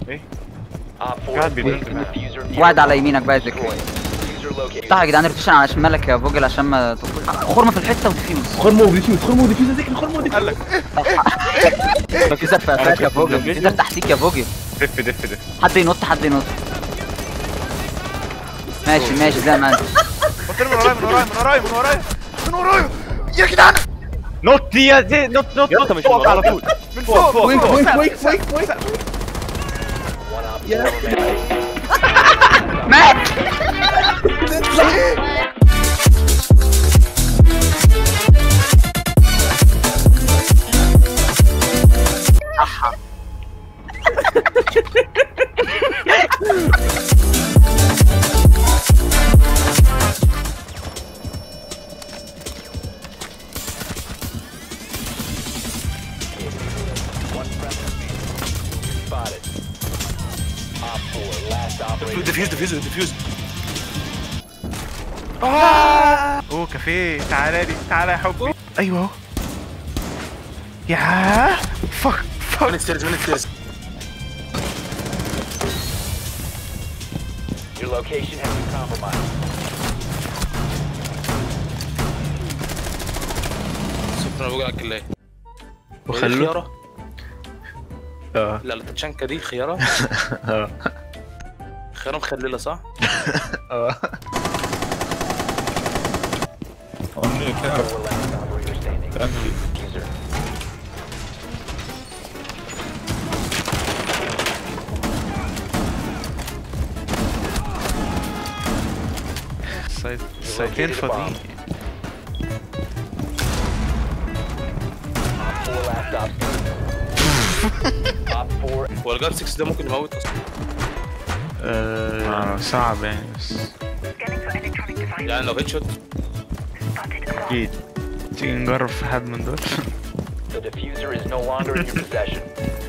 ايه Op 4 قاعد has بيدور placed the معاه. diffuser near واحد على the يمينك بقى يا Destroy ذكي it. Diffuser located. افتح يا جدعان روتيشن على شمالك يا فوجل عشان ما تخرج خرمه في الحته وديفيوز خرمه وديفيوز خرمه وديفيوز ذكي خرمه وديفيوز قال لك ديفيوزر في قفاك يا فوجل ديفيوزر تحتيك يا فوجل دف دف دف حد ينط حد ينط ماشي ماشي زي ما انت قلت له من ورايا من ورايا من ورايا من ورايا من ورايا يا جدعان نط يا زي نط نط يلا نط مش فوق من على ورايا. طول من فوق فوق ويك فوق ويك ويك ويك ويك One op 4 remaining. مات One friendly. Spotted. Op 4, last operator. ديفيوز ديفيوز ديفيوز اوه كافيه تعالى لي تعالى يا حبي ايوه اهو يا فك من فك الستيرز من الستيرز Your location has been compromised. شكرا بقول لك الله وخلوه خيارة اه لا لا التشانكا دي خيارة اه خيارة مخللة صح؟ اه Four last operator standing. Diffuser. سايت سايتين فاضيين Op 4 last op. Op 4 هو الجار 6 ده ممكن يموت اصلا آه صعب يعني بس يعني لو هيد شوت اكيد تيجي نجرب في حد من دول The diffuser is no longer in your possession.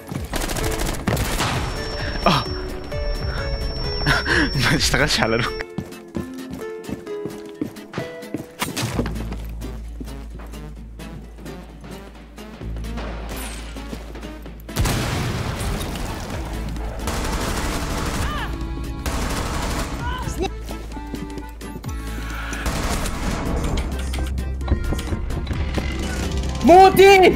ما تشتغلش على روك موتي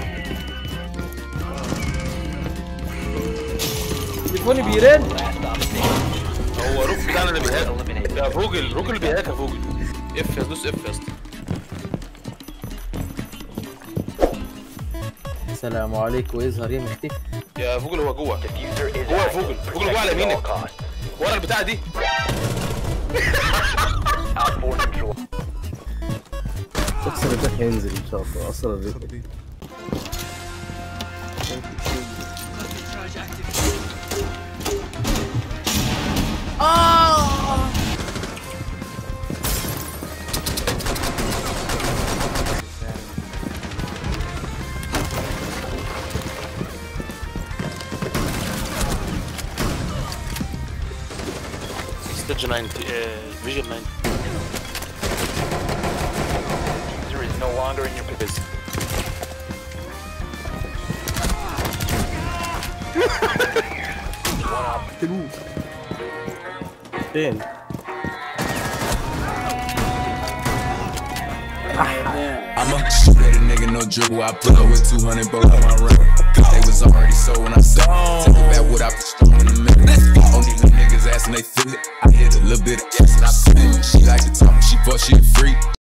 تليفوني بيرن هو روك بتاعنا اللي بيهاك Eliminated. يا فوجل روك اللي بيهاك يا فوجل اف يا دوس اف يا اسطى السلام عليكم يظهر يا مختفي يا فوجل هو جوه Diffuser is جوه يا active. فوجل فوجل جوه على Protected at يمينك all costs. ورا البتاعة دي Op 4 neutral. اكسر الريح ينزل ان شاء الله اصلا الريح ستيج 90 فيجن 90 Diffuser is no longer in your possession. One op. فين I'm a shoot at a nigga, no dribble. I put up with 200 both on my ring. They was already sold when I said, Take it back what I put strong in a minute. Only the niggas asking they feel it. I hit a little bit of yes and I spit. She like to talk, she fuck, she a freak.